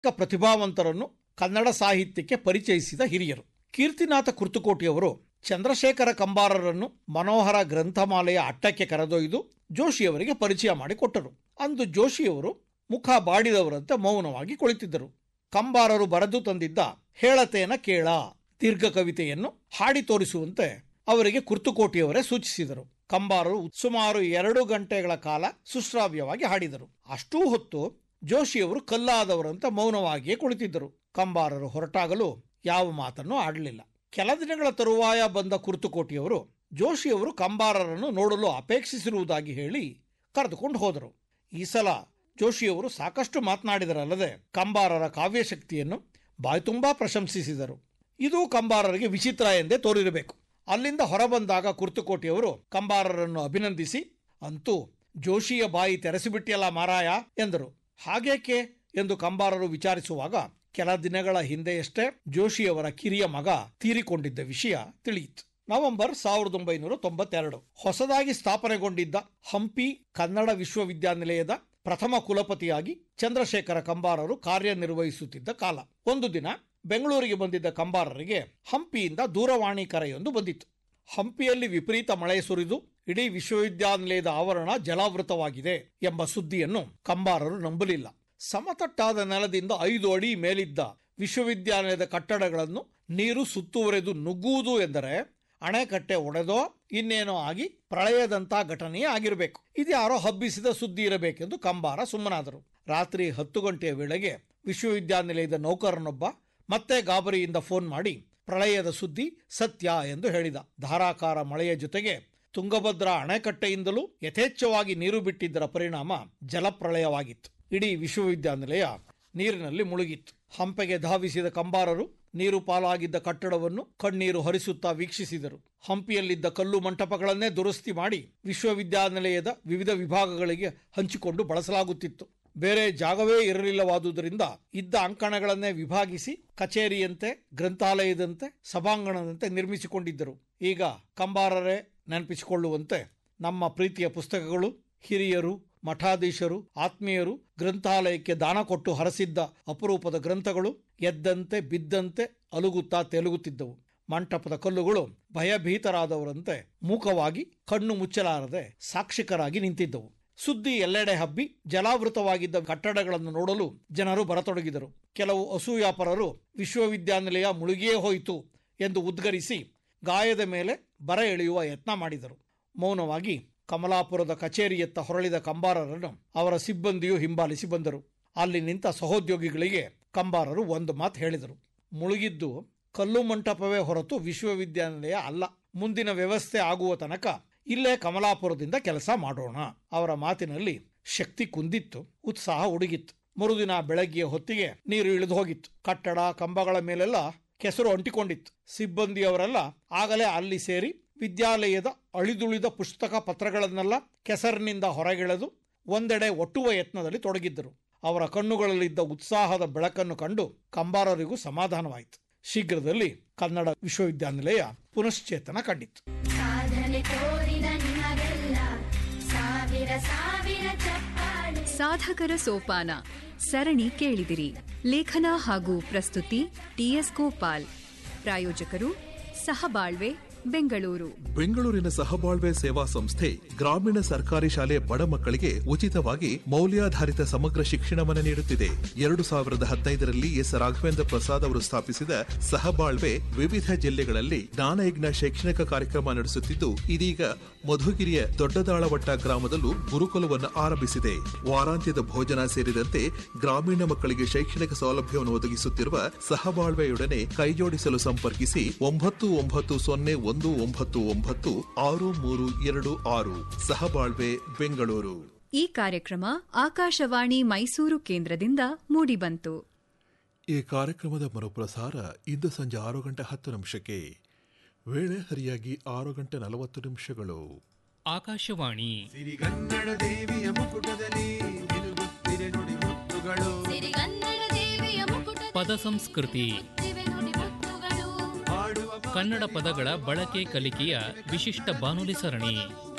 ಅನೇಕ ಪ್ರತಿಭಾವಂತರನ್ನು ಕನ್ನಡ ಸಾಹಿತ್ಯಕ್ಕೆ ಪರಿಚಯಿಸಿದ ಹಿರಿಯರು ಕೀರ್ತಿನಾಥ ಕುರ್ತುಕೋಟಿಯವರು ಚಂದ್ರಶೇಖರ ಕಂಬಾರರನ್ನು ಮನೋಹರ ಗ್ರಂಥಮಾಲೆಯ ಅಟ್ಟಕ್ಕೆ ಕರೆದೊಯ್ದು ಜೋಶಿಯವರಿಗೆ ಪರಿಚಯ ಮಾಡಿಕೊಟ್ಟರು ಅಂದು ಜೋಶಿಯವರು ಮುಖ ಬಾಡಿದವರಂತೆ ಮೌನವಾಗಿ ಕುಳಿತಿದ್ದರು ಕಂಬಾರರು ಬರೆದು ತಂದಿದ್ದ ಹೇಳತೇನ ಕೇಳ ದೀರ್ಘ ಕವಿತೆಯನ್ನು ಹಾಡಿ ತೋರಿಸುವಂತೆ ಅವರಿಗೆ ಕುರ್ತುಕೋಟಿಯವರೇ ಸೂಚಿಸಿದರು ಕಂಬಾರರು ಸುಮಾರು ಎರಡು ಗಂಟೆಗಳ ಕಾಲ ಸುಶ್ರಾವ್ಯವಾಗಿ ಹಾಡಿದರು ಅಷ್ಟೂ ಹೊತ್ತು ಜೋಶಿಯವರು ಕಲ್ಲಾದವರಂತೆ ಮೌನವಾಗಿಯೇ ಕುಳಿತಿದ್ದರು ಕಂಬಾರರು ಹೊರಟಾಗಲು ಯಾವ ಮಾತನ್ನು ಆಡಲಿಲ್ಲ ಕೆಲ ದಿನಗಳ ತರುವಾಯ ಬಂದ ಕುರ್ತುಕೋಟಿಯವರು ಜೋಶಿಯವರು ಕಂಬಾರರನ್ನು ನೋಡಲು ಅಪೇಕ್ಷಿಸಿರುವುದಾಗಿ ಹೇಳಿ ಕರೆದುಕೊಂಡು ಹೋದರು ಈ ಸಲ ಜೋಶಿಯವರು ಸಾಕಷ್ಟು ಮಾತನಾಡಿದರಲ್ಲದೆ ಕಂಬಾರರ ಕಾವ್ಯಶಕ್ತಿಯನ್ನು ಬಾಯ್ತುಂಬಾ ಪ್ರಶಂಸಿಸಿದರು ಇದು ಕಂಬಾರರಿಗೆ ವಿಚಿತ್ರ ಎಂದೇ ತೋರಿರಬೇಕು ಅಲ್ಲಿಂದ ಹೊರಬಂದಾಗ ಕುರ್ತುಕೋಟಿಯವರು ಕಂಬಾರರನ್ನು ಅಭಿನಂದಿಸಿ ಅಂತೂ ಜೋಶಿಯ ಬಾಯಿ ತೆರೆಸಿಬಿಟ್ಟಿಯಲ್ಲ ಮಾರಾಯ ಎಂದರು ಹಾಗೇಕೆ ಎಂದು ಕಂಬಾರರು ವಿಚಾರಿಸುವಾಗ ಕೆಲ ದಿನಗಳ ಹಿಂದೆಯಷ್ಟೇ ಜೋಶಿಯವರ ಕಿರಿಯ ಮಗ ತೀರಿಕೊಂಡಿದ್ದ ವಿಷಯ ತಿಳಿಯಿತು ನವೆಂಬರ್ ಸಾವಿರದ ಒಂಬೈನೂರ ತೊಂಬತ್ತೆರಡು ಹೊಸದಾಗಿ ಸ್ಥಾಪನೆಗೊಂಡಿದ್ದ ಹಂಪಿ ಕನ್ನಡ ವಿಶ್ವವಿದ್ಯಾನಿಲಯದ ಪ್ರಥಮ ಕುಲಪತಿಯಾಗಿ ಚಂದ್ರಶೇಖರ ಕಂಬಾರರು ಕಾರ್ಯನಿರ್ವಹಿಸುತ್ತಿದ್ದ ಕಾಲ ಒಂದು ದಿನ ಬೆಂಗಳೂರಿಗೆ ಬಂದಿದ್ದ ಕಂಬಾರರಿಗೆ ಹಂಪಿಯಿಂದ ದೂರವಾಣಿ ಕರೆಯೊಂದು ಬಂದಿತ್ತು ಹಂಪಿಯಲ್ಲಿ ವಿಪರೀತ ಮಳೆ ಸುರಿದು ಇಡೀ ವಿಶ್ವವಿದ್ಯಾನಿಲಯದ ಆವರಣ ಜಲಾವೃತವಾಗಿದೆ ಎಂಬ ಸುದ್ದಿಯನ್ನು ಕಂಬಾರರು ನಂಬಲಿಲ್ಲ ಸಮತಟ್ಟಾದ ನೆಲದಿಂದ ಐದು ಅಡಿ ಮೇಲಿದ್ದ ವಿಶ್ವವಿದ್ಯಾನಿಲಯದ ಕಟ್ಟಡಗಳನ್ನು ನೀರು ಸುತ್ತುವರೆದು ನುಗ್ಗುವುದು ಎಂದರೆ ಅಣೆಕಟ್ಟೆ ಒಡೆದೋ ಇನ್ನೇನೋ ಆಗಿ ಪ್ರಳಯದಂತ ಘಟನೆಯೇ ಆಗಿರಬೇಕು ಇದ್ಯಾರೋ ಹಬ್ಬಿಸಿದ ಸುದ್ದಿ ಇರಬೇಕೆಂದು ಕಂಬಾರ ಸುಮ್ಮನಾದರು ರಾತ್ರಿ ಹತ್ತು ಗಂಟೆಯ ವೇಳೆಗೆ ವಿಶ್ವವಿದ್ಯಾನಿಲಯದ ನೌಕರನೊಬ್ಬ ಮತ್ತೆ ಗಾಬರಿಯಿಂದ ಫೋನ್ ಮಾಡಿ ಪ್ರಳಯದ ಸುದ್ದಿ ಸತ್ಯ ಎಂದು ಹೇಳಿದ ಧಾರಾಕಾರ ಮಳೆಯ ಜೊತೆಗೆ ತುಂಗಭದ್ರಾ ಅಣೆಕಟ್ಟೆಯಿಂದಲೂ ಯಥೇಚ್ಛವಾಗಿ ನೀರು ಬಿಟ್ಟಿದ್ದರ ಪರಿಣಾಮ ಜಲಪ್ರಳಯವಾಗಿತ್ತು ಇಡೀ ವಿಶ್ವವಿದ್ಯಾನಿಲಯ ನೀರಿನಲ್ಲಿ ಮುಳುಗಿತ್ತು ಹಂಪೆಗೆ ಧಾವಿಸಿದ ಕಂಬಾರರು ನೀರು ಪಾಲಾಗಿದ್ದ ಕಟ್ಟಡವನ್ನು ಕಣ್ಣೀರು ಹರಿಸುತ್ತಾ ವೀಕ್ಷಿಸಿದರು ಹಂಪಿಯಲ್ಲಿದ್ದ ಕಲ್ಲು ಮಂಟಪಗಳನ್ನೇ ದುರಸ್ತಿ ಮಾಡಿ ವಿಶ್ವವಿದ್ಯಾನಿಲಯದ ವಿವಿಧ ವಿಭಾಗಗಳಿಗೆ ಹಂಚಿಕೊಂಡು ಬಳಸಲಾಗುತ್ತಿತ್ತು ಬೇರೆ ಜಾಗವೇ ಇರಲಿಲ್ಲವಾದುದರಿಂದ ಇದ್ದ ಅಂಕಣಗಳನ್ನೇ ವಿಭಾಗಿಸಿ ಕಚೇರಿಯಂತೆ ಗ್ರಂಥಾಲಯದಂತೆ ಸಭಾಂಗಣದಂತೆ ನಿರ್ಮಿಸಿಕೊಂಡಿದ್ದರು ಈಗ ಕಂಬಾರರೇ ನೆನಪಿಸಿಕೊಳ್ಳುವಂತೆ ನಮ್ಮ ಪ್ರೀತಿಯ ಪುಸ್ತಕಗಳು ಹಿರಿಯರು ಮಠಾಧೀಶರು ಆತ್ಮೀಯರು ಗ್ರಂಥಾಲಯಕ್ಕೆ ದಾನ ಕೊಟ್ಟು ಹರಸಿದ್ದ ಅಪರೂಪದ ಗ್ರಂಥಗಳು ಎದ್ದಂತೆ ಬಿದ್ದಂತೆ ಅಲುಗುತ್ತಾ ತೆಲುಗುತ್ತಿದ್ದವು ಮಂಟಪದ ಕಲ್ಲುಗಳು ಭಯಭೀತರಾದವರಂತೆ ಮೂಕವಾಗಿ ಕಣ್ಣು ಮುಚ್ಚಲಾರದೆ ಸಾಕ್ಷಿಕರಾಗಿ ನಿಂತಿದ್ದವು ಸುದ್ದಿ ಎಲ್ಲೆಡೆ ಹಬ್ಬಿ ಜಲಾವೃತವಾಗಿದ್ದ ಕಟ್ಟಡಗಳನ್ನು ನೋಡಲು ಜನರು ಬರತೊಡಗಿದರು ಕೆಲವು ಅಸೂಯಾಪರರು ವಿಶ್ವವಿದ್ಯಾನಿಲಯ ಮುಳುಗಿಯೇ ಹೋಯಿತು ಎಂದು ಉದ್ಗರಿಸಿ ಗಾಯದ ಮೇಲೆ ಬರ ಎಳೆಯುವ ಯತ್ನ ಮಾಡಿದರು ಮೌನವಾಗಿ ಕಮಲಾಪುರದ ಕಚೇರಿಯತ್ತ ಹೊರಳಿದ ಕಂಬಾರರನ್ನು ಅವರ ಸಿಬ್ಬಂದಿಯು ಹಿಂಬಾಲಿಸಿ ಬಂದರು ಅಲ್ಲಿ ನಿಂತ ಸಹೋದ್ಯೋಗಿಗಳಿಗೆ ಕಂಬಾರರು ಒಂದು ಮಾತು ಹೇಳಿದರು ಮುಳುಗಿದ್ದು ಕಲ್ಲು ಮಂಟಪವೇ ಹೊರತು ವಿಶ್ವವಿದ್ಯಾನಿಲಯ ಅಲ್ಲ ಮುಂದಿನ ವ್ಯವಸ್ಥೆ ಆಗುವ ತನಕ ಇಲ್ಲೇ ಕಮಲಾಪುರದಿಂದ ಕೆಲಸ ಮಾಡೋಣ ಅವರ ಮಾತಿನಲ್ಲಿ ಶಕ್ತಿ ಕುಂದಿತ್ತು ಉತ್ಸಾಹ ಉಡುಗಿತ್ತು ಮರುದಿನ ಬೆಳಗ್ಗೆಯ ಹೊತ್ತಿಗೆ ನೀರು ಇಳಿದು ಹೋಗಿತ್ತು ಕಟ್ಟಡ ಕಂಬಗಳ ಮೇಲೆಲ್ಲ ಕೆಸರು ಅಂಟಿಕೊಂಡಿತ್ತು ಸಿಬ್ಬಂದಿಯವರೆಲ್ಲ ಆಗಲೇ ಅಲ್ಲಿ ಸೇರಿ ವಿದ್ಯಾಲಯದ ಅಳಿದುಳಿದ ಪುಸ್ತಕ ಪತ್ರಗಳನ್ನೆಲ್ಲ ಕೆಸರಿನಿಂದ ಹೊರಗೆಳೆದು ಒಂದೆಡೆ ಒಟ್ಟುವ ಯತ್ನದಲ್ಲಿ ತೊಡಗಿದ್ದರು ಅವರ ಕಣ್ಣುಗಳಲ್ಲಿದ್ದ ಉತ್ಸಾಹದ ಬೆಳಕನ್ನು ಕಂಡು ಕಂಬಾರರಿಗೂ ಸಮಾಧಾನವಾಯಿತು ಶೀಘ್ರದಲ್ಲಿ ಕನ್ನಡ ವಿಶ್ವವಿದ್ಯಾನಿಲಯ ಪುನಶ್ಚೇತನ ಕಂಡಿತು ಸಾಧನೆ ತೋರಿದ ನಿಮಗೆಲ್ಲ ಸಾವಿರ ಸಾವಿರ ಚಪ್ಪಾಳೆ ಸಾಧಕರ ಸೋಪಾನ ಸರಣಿ ಕೇಳಿದಿರಿ ಲೇಖನ ಹಾಗೂ ಪ್ರಸ್ತುತಿ ಟಿಎಸ್ ಗೋಪಾಲ್ ಪ್ರಾಯೋಜಕರು ಸಹಬಾಳ್ವೆ ಬೆಂಗಳೂರು ಬೆಂಗಳೂರಿನ ಸಹಬಾಳ್ವೆ ಸೇವಾ ಸಂಸ್ಥೆ ಗ್ರಾಮೀಣ ಸರ್ಕಾರಿ ಶಾಲೆ ಬಡ ಮಕ್ಕಳಿಗೆ ಉಚಿತವಾಗಿ ಮೌಲ್ಯಾಧಾರಿತ ಸಮಗ್ರ ಶಿಕ್ಷಣವನ್ನು ನೀಡುತ್ತಿದೆ ಎರಡು ಸಾವಿರದ ಹದಿನೈದರಲ್ಲಿ ಎಸ್ ರಾಘವೇಂದ್ರ ಪ್ರಸಾದ್ ಅವರು ಸ್ಥಾಪಿಸಿದ ಸಹಬಾಳ್ವೆ ವಿವಿಧ ಜಿಲ್ಲೆಗಳಲ್ಲಿ ಜ್ಞಾನಯಜ್ಞ ಶೈಕ್ಷಣಿಕ ಕಾರ್ಯಕ್ರಮ ನಡೆಸುತ್ತಿದ್ದು ಇದೀಗ ಮಧುಗಿರಿಯ ದೊಡ್ಡದಾಳವಟ್ಟ ಗ್ರಾಮದಲ್ಲೂ ಗುರುಕುಲವನ್ನು ಆರಂಭಿಸಿದೆ ವಾರಾಂತ್ಯದ ಭೋಜನ ಸೇರಿದಂತೆ ಗ್ರಾಮೀಣ ಮಕ್ಕಳಿಗೆ ಶೈಕ್ಷಣಿಕ ಸೌಲಭ್ಯವನ್ನು ಒದಗಿಸುತ್ತಿರುವ ಸಹಬಾಳ್ವೆಯೊಡನೆ ಕೈಜೋಡಿಸಲು ಸಂಪರ್ಕಿಸಿ ಒಂಬತ್ತು ಒಂಬತ್ತು ಸೊನ್ನೆ ಒಂದು ಒಂಬತ್ತು ಒಂಬತ್ತು ಆರು ಮೂರು ಎರಡು ಆರು ಸಹಬಾಳ್ವೆ ಬೆಂಗಳೂರು ಈ ಕಾರ್ಯಕ್ರಮ ಆಕಾಶವಾಣಿ ಮೈಸೂರು ಕೇಂದ್ರದಿಂದ ಮೂಡಿಬಂತು ಈ ಕಾರ್ಯಕ್ರಮದ ಮರುಪ್ರಸಾರ ಇಂದು ಸಂಜೆ ಆರು ಗಂಟೆ ಹತ್ತು ನಿಮಿಷಕ್ಕೆ ವೇಳೆ ಸರಿಯಾಗಿ ಆರು ಗಂಟೆ ನಲವತ್ತು ನಿಮಿಷಗಳು ಆಕಾಶವಾಣಿ ಸಿರಿಗನ್ನಡ ದೇವಿಯ ಮುಕುಟದಲ್ಲಿ ನಿಲುಗುತ್ತಿರೆ ನುಡಿ ಮುತ್ತುಗಳು ಸಿರಿಗನ್ನಡ ದೇವಿಯ ಮುಕುಟ ಪದ ಸಂಸ್ಕೃತಿ ಮುತ್ತಿವೆ ನುಡಿ ಮುತ್ತುಗಳು ಹಾಡುವ ಕನ್ನಡ ಪದಗಳ ಬಳಕೆ ಕಲಿಕೆಯ ವಿಶಿಷ್ಟ ಬಾನುಲಿ ಸರಣಿ